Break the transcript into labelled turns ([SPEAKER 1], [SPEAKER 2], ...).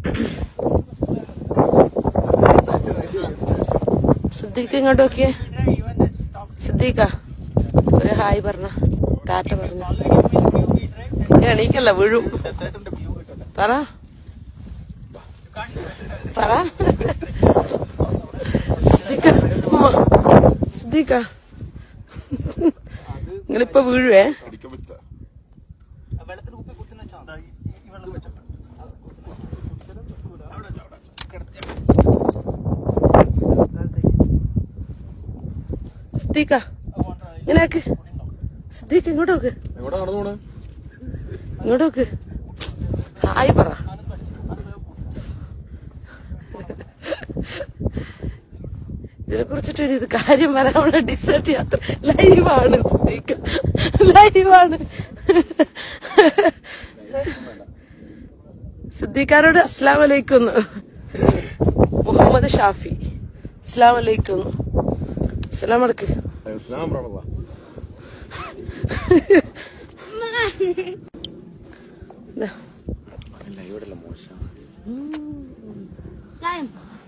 [SPEAKER 1] സിദ്ദീഖ് ഇങ്ങോട്ട് നോക്കിയേ സിദ്ദീഖ ഒരു ഹായ് പറഞ്ഞ ടാറ്റ പറഞ്ഞ എണീക്കല്ല വീഴും പറ പറ സിദ്ദീഖ ഉമ്മ. സിദ്ദീഖ നിങ്ങളിപ്പൊ വീഴുവേ സിദ്ദീഖ ഇങ്ങനെയാക്ക് സിദ്ദീഖ് ഇങ്ങോട്ട് നോക്ക്
[SPEAKER 2] എവിടെ നടന്നു പോണേ
[SPEAKER 1] ഇങ്ങോട്ട് നോക്ക് ഹായ് പറ ഇതിനെ കുറിച്ചിട്ട് ഒരു ഇത് കാര്യം പറയാനുള്ള ഡിസേർട്ട് യാത്ര ലൈവാണ് സിദ്ദീഖ് ലൈവാണ് സിദ്ദീഖാരോട് അസ്ലാം വലൈക്കും മുഹമ്മദ് ഷാഫി അസ്ലാം വലൈക്കും അസ്ലാം അടക്ക്
[SPEAKER 2] ഇസ്ലാം പറയണതാ
[SPEAKER 1] ഇതാ.
[SPEAKER 2] ലൈവിടല്ല മോശം
[SPEAKER 3] Lion.